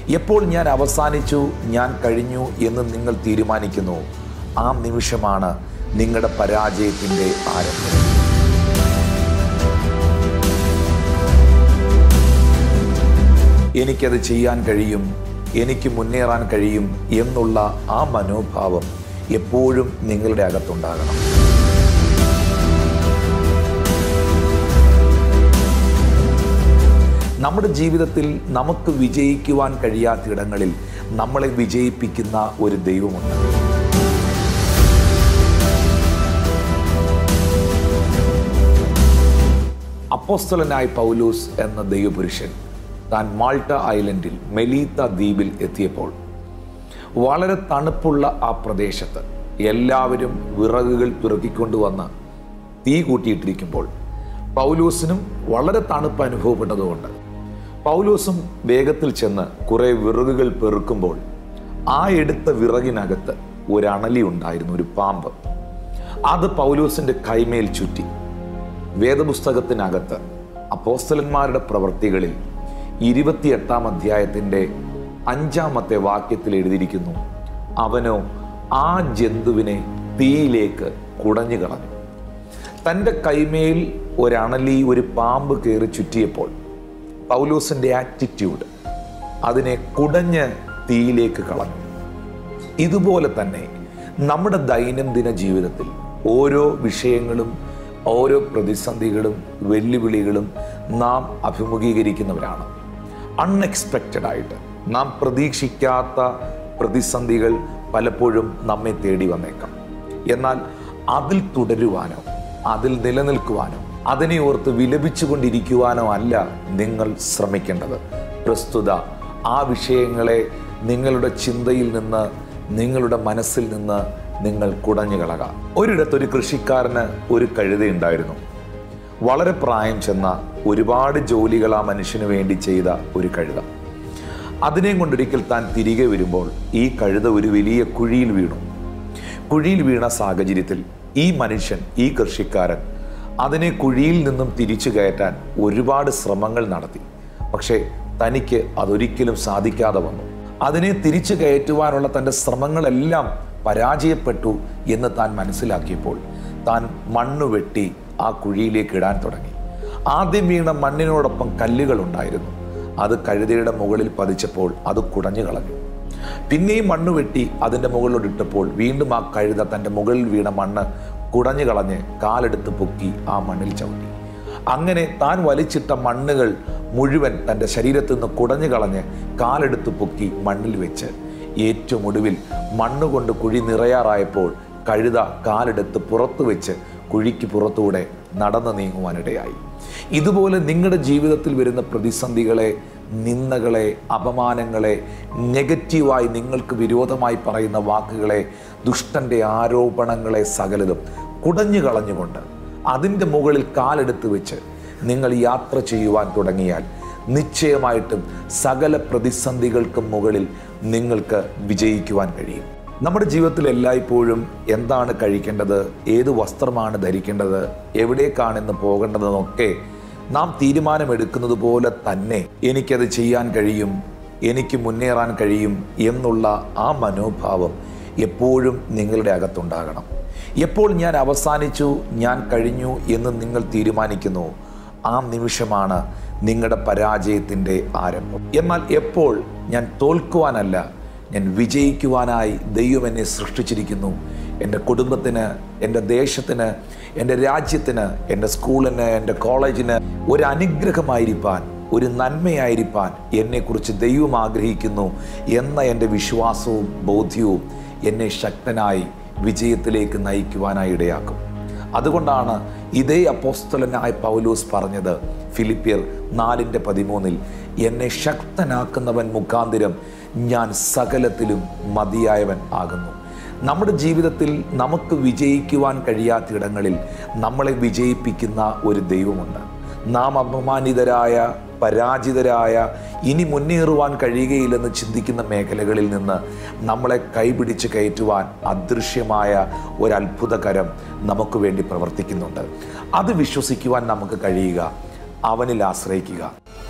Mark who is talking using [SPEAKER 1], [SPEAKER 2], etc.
[SPEAKER 1] എപ്പോൾ ഞാൻ അവസാനിച്ചു ഞാൻ കഴിഞ്ഞു എന്ന് നിങ്ങൾ തീരുമാനിക്കുന്നു ആ നിമിഷമാണ് നിങ്ങളുടെ പരാജയത്തിൻ്റെ ആരംഭം എനിക്കത് ചെയ്യാൻ കഴിയും എനിക്ക് മുന്നേറാൻ കഴിയും എന്നുള്ള ആ മനോഭാവം എപ്പോഴും നിങ്ങളുടെ അകത്തുണ്ടാകണം നമ്മുടെ ജീവിതത്തിൽ നമുക്ക് വിജയിക്കുവാൻ കഴിയാത്ത ഇടങ്ങളിൽ നമ്മളെ വിജയിപ്പിക്കുന്ന ഒരു ദൈവമുണ്ട് അപ്പോസ്തലനായ പൗലൂസ് എന്ന ദൈവപുരുഷൻ താൻ മാൾട്ട ഐലൻഡിൽ മെലീത്ത ദ്വീപിൽ എത്തിയപ്പോൾ വളരെ തണുപ്പുള്ള ആ പ്രദേശത്ത് എല്ലാവരും വിറകുകൾ പിറക്കിക്കൊണ്ടുവന്ന് തീ കൂട്ടിയിട്ടിരിക്കുമ്പോൾ പൗലൂസിനും വളരെ തണുപ്പ് അനുഭവപ്പെട്ടതുകൊണ്ട് പൗലൂസും വേഗത്തിൽ ചെന്ന് കുറെ വിറകുകൾ പെറുക്കുമ്പോൾ ആ എടുത്ത വിറകിനകത്ത് ഒരു അണലി ഉണ്ടായിരുന്നു ഒരു പാമ്പ് അത് പൗലൂസിന്റെ കൈമേൽ ചുറ്റി വേദപുസ്തകത്തിനകത്ത് അപ്പോസ്തലന്മാരുടെ പ്രവൃത്തികളിൽ ഇരുപത്തിയെട്ടാം അധ്യായത്തിൻ്റെ അഞ്ചാമത്തെ വാക്യത്തിൽ എഴുതിയിരിക്കുന്നു അവനോ ആ ജന്തുവിനെ തീയിലേക്ക് കുടഞ്ഞു കളഞ്ഞു തൻ്റെ കൈമേൽ ഒരണലി ഒരു പാമ്പ് കയറി ചുറ്റിയപ്പോൾ പൗലോസിൻ്റെ ആറ്റിറ്റ്യൂഡ് അതിനെ കുടഞ്ഞ് തീയിലേക്ക് കളഞ്ഞു ഇതുപോലെ തന്നെ നമ്മുടെ ദൈനംദിന ജീവിതത്തിൽ ഓരോ വിഷയങ്ങളും ഓരോ പ്രതിസന്ധികളും വെല്ലുവിളികളും നാം അഭിമുഖീകരിക്കുന്നവരാണ് അൺഎക്സ്പെക്റ്റഡ് ആയിട്ട് നാം പ്രതീക്ഷിക്കാത്ത പ്രതിസന്ധികൾ പലപ്പോഴും നമ്മെ തേടി വന്നേക്കാം എന്നാൽ അതിൽ തുടരുവാനോ അതിൽ നിലനിൽക്കുവാനോ അതിനെ ഓർത്ത് വിലപിച്ചുകൊണ്ടിരിക്കുവാനോ അല്ല നിങ്ങൾ ശ്രമിക്കേണ്ടത് പ്രസ്തുത ആ വിഷയങ്ങളെ നിങ്ങളുടെ ചിന്തയിൽ നിന്ന് നിങ്ങളുടെ മനസ്സിൽ നിന്ന് നിങ്ങൾ കുടഞ്ഞു കളക ഒരിടത്ത് ഒരു കൃഷിക്കാരന് ഒരു കഴുതയുണ്ടായിരുന്നു വളരെ പ്രായം ചെന്ന ഒരുപാട് ജോലികൾ ആ മനുഷ്യന് വേണ്ടി ചെയ്ത ഒരു കഴുത അതിനെയും കൊണ്ടൊരിക്കൽ താൻ തിരികെ വരുമ്പോൾ ഈ കഴുത ഒരു വലിയ കുഴിയിൽ വീണു കുഴിയിൽ വീണ സാഹചര്യത്തിൽ ഈ മനുഷ്യൻ ഈ കൃഷിക്കാരൻ അതിനെ കുഴിയിൽ നിന്നും തിരിച്ചു കയറ്റാൻ ഒരുപാട് ശ്രമങ്ങൾ നടത്തി പക്ഷേ തനിക്ക് അതൊരിക്കലും സാധിക്കാതെ വന്നു അതിനെ തിരിച്ചു കയറ്റുവാനുള്ള തൻ്റെ ശ്രമങ്ങളെല്ലാം പരാജയപ്പെട്ടു എന്ന് താൻ മനസ്സിലാക്കിയപ്പോൾ താൻ മണ്ണ് വെട്ടി ആ കുഴിയിലേക്ക് ഇടാൻ തുടങ്ങി ആദ്യം വീണ മണ്ണിനോടൊപ്പം കല്ലുകൾ ഉണ്ടായിരുന്നു അത് കഴുതയുടെ മുകളിൽ പതിച്ചപ്പോൾ അത് കുടഞ്ഞു കളഞ്ഞു പിന്നെയും മണ്ണ് വെട്ടി അതിൻ്റെ മുകളിലോട്ട് ഇട്ടപ്പോൾ വീണ്ടും ആ കഴുത തൻ്റെ മുകളിൽ വീണ മണ്ണ് കുടഞ്ഞു കളഞ്ഞ് കാലെടുത്ത് പൊക്കി ആ മണ്ണിൽ ചവിട്ടി അങ്ങനെ താൻ വലിച്ചിട്ട മണ്ണുകൾ മുഴുവൻ തൻ്റെ ശരീരത്തിൽ നിന്ന് കുടഞ്ഞു കളഞ്ഞ് കാലെടുത്ത് പൊക്കി മണ്ണിൽ വെച്ച് ഏറ്റവും ഒടുവിൽ മണ്ണുകൊണ്ട് കുഴി നിറയാറായപ്പോൾ കഴുത കാലെടുത്ത് പുറത്തു വെച്ച് കുഴിക്ക് പുറത്തൂടെ നടന്നു നീങ്ങുവാനിടയായി ഇതുപോലെ നിങ്ങളുടെ ജീവിതത്തിൽ വരുന്ന പ്രതിസന്ധികളെ നിന്ദകളെ അപമാനങ്ങളെ നെഗറ്റീവായി നിങ്ങൾക്ക് വിരോധമായി പറയുന്ന വാക്കുകളെ ദുഷ്ടൻ്റെ ആരോപണങ്ങളെ സകലതും കുടഞ്ഞു കളഞ്ഞുകൊണ്ട് അതിൻ്റെ മുകളിൽ കാലെടുത്ത് വെച്ച് നിങ്ങൾ യാത്ര ചെയ്യുവാൻ തുടങ്ങിയാൽ നിശ്ചയമായിട്ടും സകല പ്രതിസന്ധികൾക്കും മുകളിൽ നിങ്ങൾക്ക് വിജയിക്കുവാൻ കഴിയും നമ്മുടെ ജീവിതത്തിൽ എല്ലായ്പ്പോഴും എന്താണ് കഴിക്കേണ്ടത് ഏത് വസ്ത്രമാണ് ധരിക്കേണ്ടത് എവിടേക്കാണെന്ന് പോകേണ്ടതെന്നൊക്കെ നാം തീരുമാനമെടുക്കുന്നത് പോലെ തന്നെ എനിക്കത് ചെയ്യാൻ കഴിയും എനിക്ക് മുന്നേറാൻ കഴിയും എന്നുള്ള ആ മനോഭാവം എപ്പോഴും നിങ്ങളുടെ അകത്തുണ്ടാകണം എപ്പോൾ ഞാൻ അവസാനിച്ചു ഞാൻ കഴിഞ്ഞു എന്ന് നിങ്ങൾ തീരുമാനിക്കുന്നു ആ നിമിഷമാണ് നിങ്ങളുടെ പരാജയത്തിൻ്റെ ആരംഭം എന്നാൽ എപ്പോൾ ഞാൻ തോൽക്കുവാനല്ല ഞാൻ വിജയിക്കുവാനായി ദൈവം എന്നെ സൃഷ്ടിച്ചിരിക്കുന്നു എൻ്റെ കുടുംബത്തിന് എൻ്റെ ദേശത്തിന് എൻ്റെ രാജ്യത്തിന് എൻ്റെ സ്കൂളിന് എൻ്റെ കോളേജിന് ഒരു അനുഗ്രഹമായിരിക്കാൻ ഒരു നന്മയായിരിക്കാൻ എന്നെക്കുറിച്ച് ദൈവം ആഗ്രഹിക്കുന്നു എന്ന എൻ്റെ വിശ്വാസവും ബോധ്യവും എന്നെ ശക്തനായി വിജയത്തിലേക്ക് നയിക്കുവാനായി ഇടയാക്കും അതുകൊണ്ടാണ് ഇതേ അപ്പോസ്തലനായ പൗലോസ് പറഞ്ഞത് ഫിലിപ്പിയർ നാലിൻ്റെ പതിമൂന്നിൽ എന്നെ ശക്തനാക്കുന്നവൻ മുഖാന്തിരം ഞാൻ സകലത്തിലും മതിയായവൻ ആകുന്നു നമ്മുടെ ജീവിതത്തിൽ നമുക്ക് വിജയിക്കുവാൻ കഴിയാത്ത ഇടങ്ങളിൽ നമ്മളെ വിജയിപ്പിക്കുന്ന ഒരു ദൈവമുണ്ട് നാം അപമാനിതരായ പരാജിതരായ ഇനി മുന്നേറുവാൻ കഴിയുകയില്ലെന്ന് ചിന്തിക്കുന്ന മേഖലകളിൽ നിന്ന് നമ്മളെ കൈപിടിച്ച് കയറ്റുവാൻ അദൃശ്യമായ ഒരു അത്ഭുതകരം നമുക്ക് വേണ്ടി പ്രവർത്തിക്കുന്നുണ്ട് അത് വിശ്വസിക്കുവാൻ നമുക്ക് കഴിയുക അവനിൽ ആശ്രയിക്കുക